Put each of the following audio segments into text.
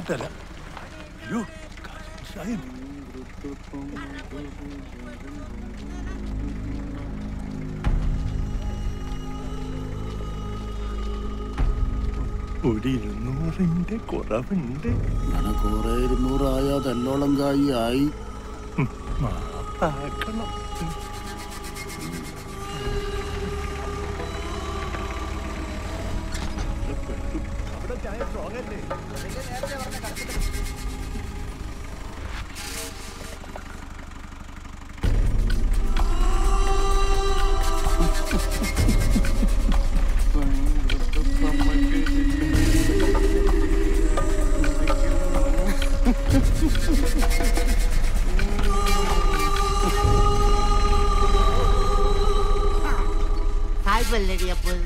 തരാം അയ്യോ സാഹിബ് ഒരു ഇരുന്നൂറിന്റെ കുറവുണ്ട് അങ്ങനെ കുറെ ഇരുന്നൂറായ തെല്ലോളം കായി ആയി മാപ്പാക്കണം അവിടെ ചായ സ്ട്രോങ് അല്ലേ ഹായ് പല്ലടി അപ്പോൾ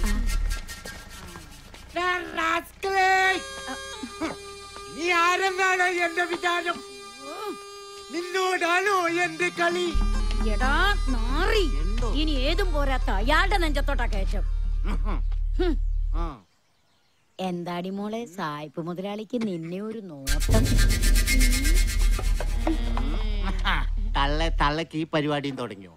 നീ ആരെന്നാണ് എന്റെ വിചാരം നിന്നോടാണോ എന്റെ കളി എടാ നാറി ഇനി ഏതും പോരാത്ത അയാളുടെ നെഞ്ചത്തോട്ടാ കയറ്റം ഹും. എന്താടി മോളെ സായിപ്പ് മുതലാളിക്ക് നിന്നെ ഒരു നോട്ടം തള്ള തള്ളക്ക് ഈ പരിപാടിയും തുടങ്ങിയോ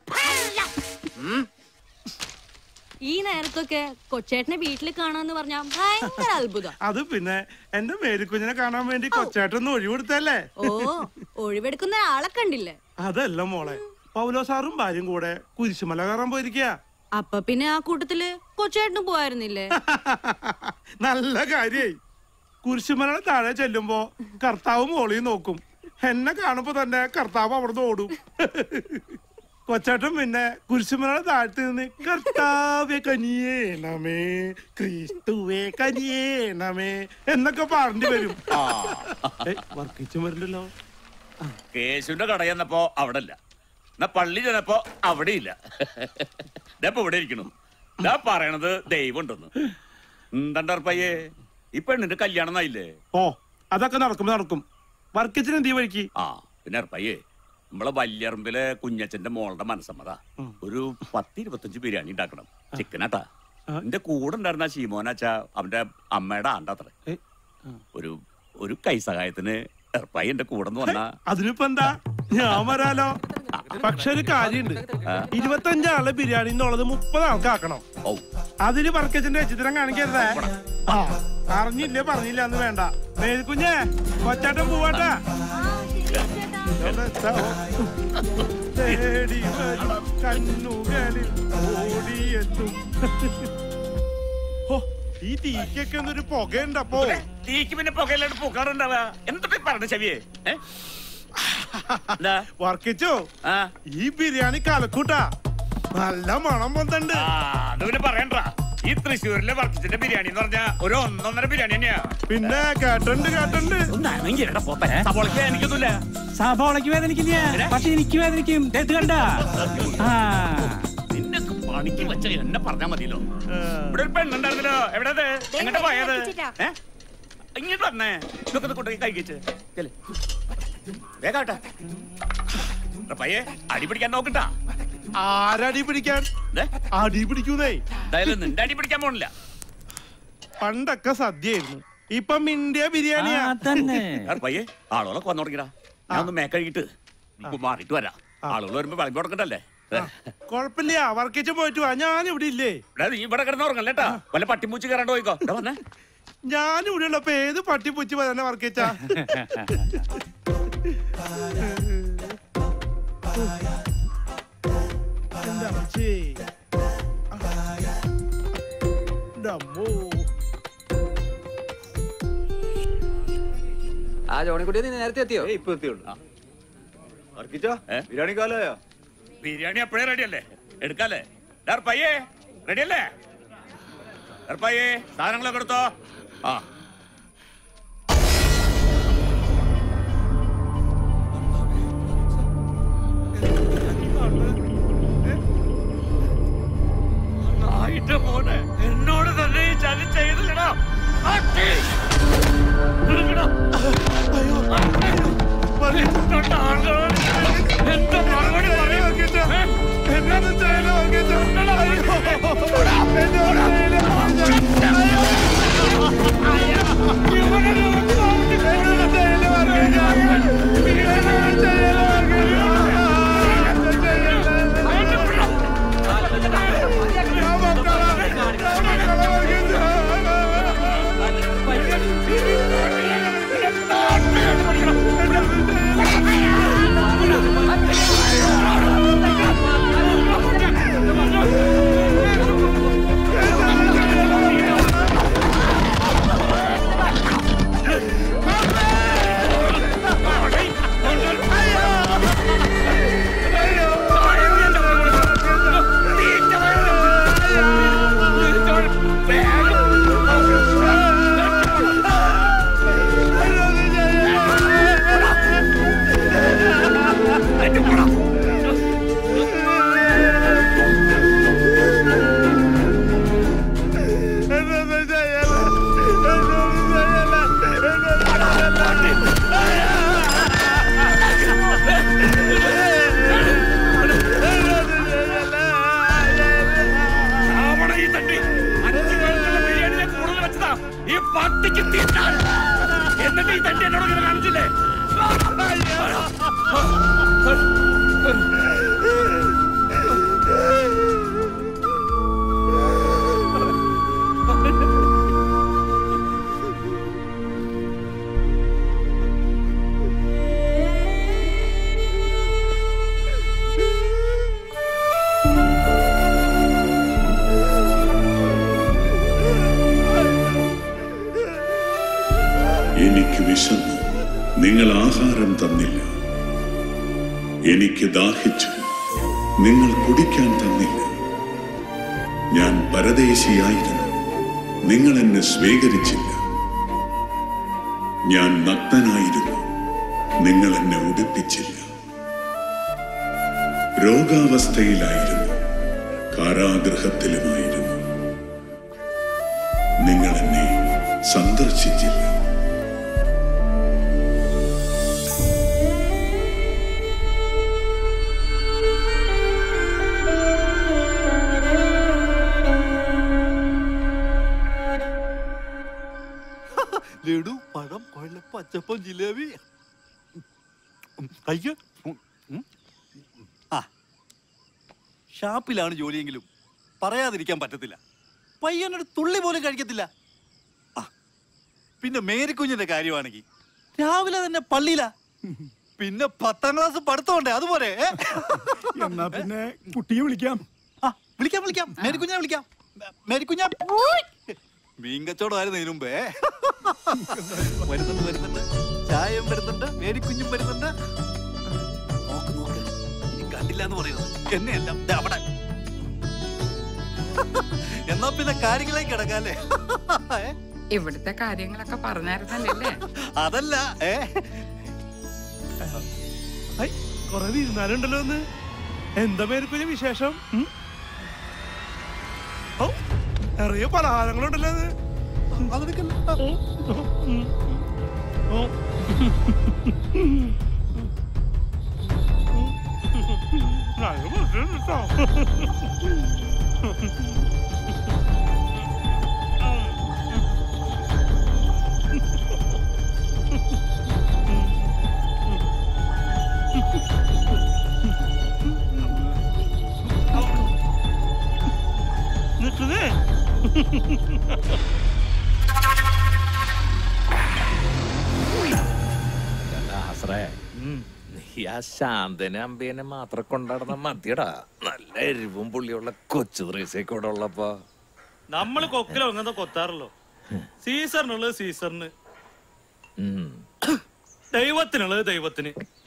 ഈ നേരത്തൊക്കെ കൊച്ചേട്ടനെ വീട്ടിൽ കാണാന്ന് പറഞ്ഞാ ഭയങ്കര അത്ഭുതം അത് പിന്നെ എന്റെ മേരിക്കുഞ്ഞിനെ കാണാൻ വേണ്ടി കൊച്ചേട്ടൊന്ന് ഒഴിവെടുത്തല്ലേ ഓ ഒഴിവെടുക്കുന്ന ആളെ കണ്ടില്ലേ അതല്ല മോളെ പൗലോ സാറും ഭാര്യയും കൂടെ കുരിശുമല കയറാൻ പോയിരിക്കുക അപ്പൊ പിന്നെ ആ കൂട്ടത്തില് കൊച്ചേട്ടനും പോയായിരുന്നില്ലേ നല്ല കാര്യായി കുരിശുമലയുടെ താഴെ ചെല്ലുമ്പോ കർത്താവ് മോളിൽ നോക്കും എന്നെ കാണുമ്പോ തന്നെ കർത്താവ് അവിടുന്ന് ഓടും കൊച്ചേട്ടൻ പിന്നെ കുരിശുമലയുടെ താഴത്ത് നിന്ന് കർത്താവെ കനിയേണമേ ക്രിസ്തുവേ കനിയേണമേ എന്നൊക്കെ പറഞ്ഞിട്ട് വരും വർക്കിച്ചു വരണ്ടല്ലോ കേശുവിന്റെ കട ചെന്നപ്പോ അവിടെ ഇല്ല എന്നാ പള്ളി ചെന്നപ്പോ അവിടെ ഇല്ല ഇപ്പൊ ഇവിടെ ഇരിക്കണു ഞാൻ പറയണത് ദൈവം ഉണ്ടെന്ന് എന്തണ്ടർപ്പയ്യേ ഈ പെണ്ണിന്റെ കല്യാണം ആയില്ലേ ഓ അതൊക്കെ നടക്കും നടക്കും വർക്കിച്ചിന് എന്ത് വഴിക്ക് ആ പിന്നെ അർപ്പയ്യേ നമ്മളെ വല്യറമ്പിലെ കുഞ്ഞച്ചന്റെ മോളുടെ മനസ്സമ്മത ഒരു പത്ത് ഇരുപത്തഞ്ച് ബിരിയാണി ഉണ്ടാക്കണം ചിക്കനാട്ടാ എന്റെ കൂടെ ഉണ്ടായിരുന്ന ശീമോനാച്ച അവന്റെ അമ്മയുടെ ആണ്ടാത്രേ ഒരു ഒരു കൈസഹായത്തിന് എർപ്പായി എന്റെ കൂടെ നിന്ന് വന്നാ അതിനിപ്പോ എന്താ ഞാൻ വരാലോ പക്ഷെ ഒരു കാര്യണ്ട് ഇരുപത്തഞ്ചാളെ ബിരിയാണി എന്നുള്ളത് മുപ്പത് ആൾക്കാക്കണം അതിന് വർക്കച്ചിന്റെ ചിത്രം കാണിക്കരുതേ ആ അറിഞ്ഞില്ലേ പറഞ്ഞില്ല എന്ന് വേണ്ട മേൽക്കുഞ്ഞേ കൊച്ചാട്ടം പോവാട്ടാ തേടി വരും കണ്ണുകളിൽ ഓടിയെത്തും ഹോ, ഈ തീക്കൊക്കെ എന്നൊരു പുകയുണ്ടപ്പോ തീക്ക് പിന്നെ പുകയിലോട്ട് പൂക്കാറുണ്ടാവുക എന്തൊക്കെ പറഞ്ഞു ചെവിയെ ഏ? എന്താ? വർക്കിച്ചോ ആ ഈ ബിരിയാണി കലക്കൂട്ടാ നല്ല മണം വന്നിട്ടുണ്ട് ആ, അത് പിന്നെ പറയണ്ട ഈ തൃശ്ശൂരിലെ വർക്കിച്ചിന്റെ ബിരിയാണി എന്ന് പറഞ്ഞാ ഒരു ഒന്നൊന്നര ബിരിയാണി തന്നെയാ പിന്നെ കേട്ടുണ്ട് കേട്ടുണ്ട് സവോളയ്ക്ക് എനിക്കൊന്നുമില്ല സഭോളയ്ക്ക് വേദനിക്കില്ല പക്ഷെ എനിക്ക് വേദനിക്കും ദേ ഇത് കണ്ട നിന്നൊക്കെ പണിക്ക് വെച്ച എന്നെ പറഞ്ഞാ മതിയല്ലോ ഇവിടെ ഒരു പെണ്ണുണ്ടായിരുന്നല്ലോ എവിടെ അത് എങ്ങോട്ടാ പോയത് ഏ? ഇങ്ങോട്ട് വന്നേ ഇതൊക്കെ ഒന്ന് കൊണ്ടുപോയി കഴിക്കിച്ച് വേഗാട്ടെ പയ്യെ അടി പിടിക്കാൻ നോക്കട്ടാ ആരടി പിടിക്കാൻ അടി പിടിക്കൂന്നേ എന്തായാലും നിന്റെ അടി പിടിക്കാൻ പോണില്ല പണ്ടൊക്കെ സദ്യയായിരുന്നു ഇപ്പൊ മിണ്ടിയ ബിരിയാണിയാ പയ്യെ ആളുകളൊക്കെ വന്നു തുടങ്ങിടാ ഞാൻ ഒന്ന് മേക്കഴിയിട്ട് മാറിയിട്ട് വരാം ആളുകൾ വരുമ്പോ വിളമ്പി കൊടുക്കണ്ടല്ലേ കൊഴപ്പില്ല വർക്കിച്ച് പോയിട്ട് വാ ഞാൻ ഇവിടെ ഇല്ലേ എടാ, നീ ഇവിടെ കിടന്ന് ഉറങ്ങല്ലേട്ടാ വല്ല പട്ടിമൂച്ച് കയറാണ്ട് പോയിക്കോ ഇവിടെ വന്നേ ഞാൻ ഇവിടെ ഉള്ളപ്പോ ഏത് പട്ടി പുച്ചി തന്നെ വർക്കിച്ചാ എന്റെ അമ്മച്ചി. എന്റെ അമ്മോ. ആ ജോണിക്കുട്ടി നീ നേരത്തെ എത്തിയോ ഇപ്പൊ എത്തിയുള്ളൂ ബിരിയാണി കാലയോ ബിരിയാണി അപ്പോഴേ റെഡി അല്ലേ എടുക്കാല്ലേ ഡാർ പയ്യേ റെഡി അല്ലേ ഡാർ പയ്യേ സാധനങ്ങളൊക്കെ എടുത്തോ ആ നായിട്ട് മോനെ എന്നോട് തന്നെ ഈ ചതി ചെയ്തില്ലടാ അട്ടി! എടുക്കടാ. പറഞ്ഞിട്ടുണ്ട് ആളുകളോട്. എന്താ മറുപടി പറയും? ഏ? എന്നാണ് ചെയ്യണേ വർക്കിച്ചാ? അയ്യോ. എന്നാണ് ചെയ്യണേ? നിങ്ങൾ ആഹാരം തന്നില്ല എനിക്ക് ദാഹിച്ചു നിങ്ങൾ കുടിക്കാൻ തന്നില്ല ഞാൻ പരദേശിയായിരുന്നു നിങ്ങൾ എന്നെ സ്വീകരിച്ചില്ല ഞാൻ നഗ്നനായിരുന്നു നിങ്ങൾ എന്നെ ഉടുപ്പിച്ചില്ല രോഗാവസ്ഥയിലായിരുന്നു കാരാഗൃഹത്തിലുമായിരുന്നു നിങ്ങൾ എന്നെ സന്ദർശിച്ചില്ല ലഡു പഴം കൊഴല പച്ചപ്പം ജിലേബി കഴിക്ക ആ ഷാപ്പിലാണ് ജോലിയെങ്കിലും പറയാതിരിക്കാൻ പറ്റത്തില്ല പയ്യനൊരു തുള്ളി പോലും കഴിക്കത്തില്ല ആ പിന്നെ മേരിക്കുഞ്ഞിന്റെ കാര്യമാണെങ്കിൽ രാവിലെ തന്നെ പള്ളിയിലാ പിന്നെ പത്താം ക്ലാസ് പഠിത്തമുണ്ടേ അതുപോലെ ഏ? എന്നാ പിന്നെ കുട്ടിയെ വിളിക്കാം ആ വിളിക്കാം വിളിക്കാം മേരിക്കുഞ്ഞെ വിളിക്കാം മേ- മേരിക്കുഞ്ഞ മീൻ കച്ചവടമായിരുന്നു ഇതിനു മുമ്പേ വരുന്നുണ്ട് വരുന്നുണ്ട് ചായയും വരുന്നുണ്ട് മേരിക്കുഞ്ഞും വരുന്നുണ്ട് നോക്ക് നോക്ക് ഇനി കണ്ടില്ല എന്ന് പറയുന്നത് എന്നെയല്ല ദേ അവിടെ എന്നാ പിന്നെ കാര്യങ്ങളിലേക്ക് കിടക്കാല്ലേ ഏ? ഇവിടുത്തെ കാര്യങ്ങളൊക്കെ പറഞ്ഞായിരുന്നല്ലേ അതല്ല ഏ കൊറേ വിരുന്നാലുണ്ടല്ലോ ഒന്ന് എന്താ പേർക്കുഞ്ഞ വിശേഷം ഉം? ഔ, നിറയെ പലഹാരങ്ങളുണ്ടല്ലോ അത് ഉം. ഓ. നല്ല ഭക്ഷണം കേട്ടോ. നിൽക്കുന്നേ ദാസറേ നീ ആ ശാന്തനെ അമ്പേനെ മാത്രം കൊണ്ടാടുന്ന മതിയടാ നല്ല എരിവും പുള്ളിയുള്ള കൊച്ചു ത്രേസ്യൊക്കെ ഇവിടെ ഉള്ളപ്പോ നമ്മള് കൊക്കിലോ അങ്ങനത്തെ കൊത്താറല്ലോ സീസറിനുള്ളത് സീസറിന് ഉം. ദൈവത്തിനുള്ളത് ദൈവത്തിന്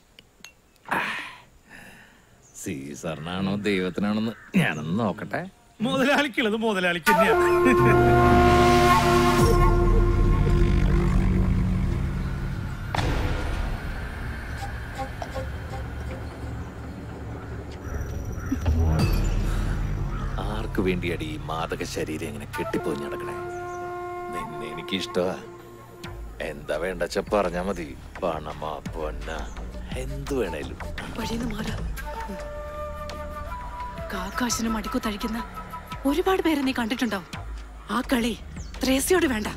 സീസറിനാണോ ദൈവത്തിനാണോന്ന് ഞാനൊന്ന് നോക്കട്ടെ മുതലാളിക്കുള്ളത് മുതലാളിക്ക് തന്നെയാ ആർക്ക് വേണ്ടിയാടി ഈ മാതക ശരീരം ഇങ്ങനെ കെട്ടിപ്പോയി നടക്കണേ നിന്നെ എനിക്ക് ഇഷ്ടമാ എന്താ വേണ്ടച്ച പറഞ്ഞാ മതി പണമാ പൊന്ന എന്ത് വേണേലും വഴിന്ന് മാറ കാക്കാശിന് മടിക്കുത്തഴിക്കുന്ന ഒരുപാട് പേരെ നീ കണ്ടിട്ടുണ്ടോ ആ കളി ത്രേസ്യോട് വേണ്ട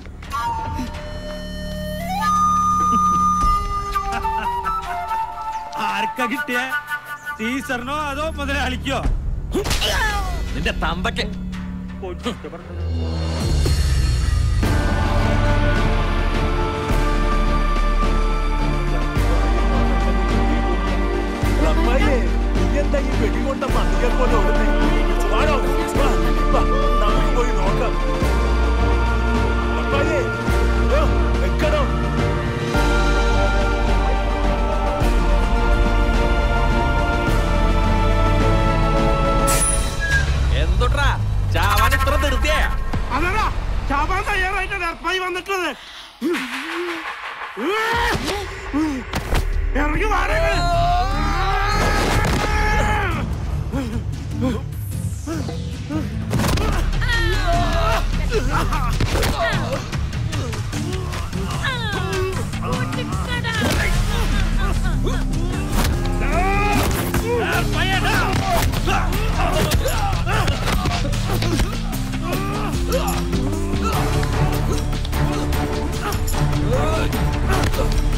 ആർക്കാ കിട്ടിയ സീസറിനോ അതോ മുതലാളിക്കോ നിന്റെ തന്തയ്ക്ക് അമ്മായിയെ, നീ എന്താ ഈ വെടികൊണ്ട മതിയെ പോലെ ഓടുന്നേ? വാടോ, വാ, വാ, നമുക്ക് പോയി നോക്കാം അമ്മായിയെ, ഓ, നിക്കണം. എന്തുട്രാ ചാവാൻ ഇത്ര ധൃതിയാ അതടാ ചാവാൻ തയ്യാറായിട്ട് ഡർപ്പായി വന്നിട്ടുള്ളത് ഇറങ്ങി മാറി ആ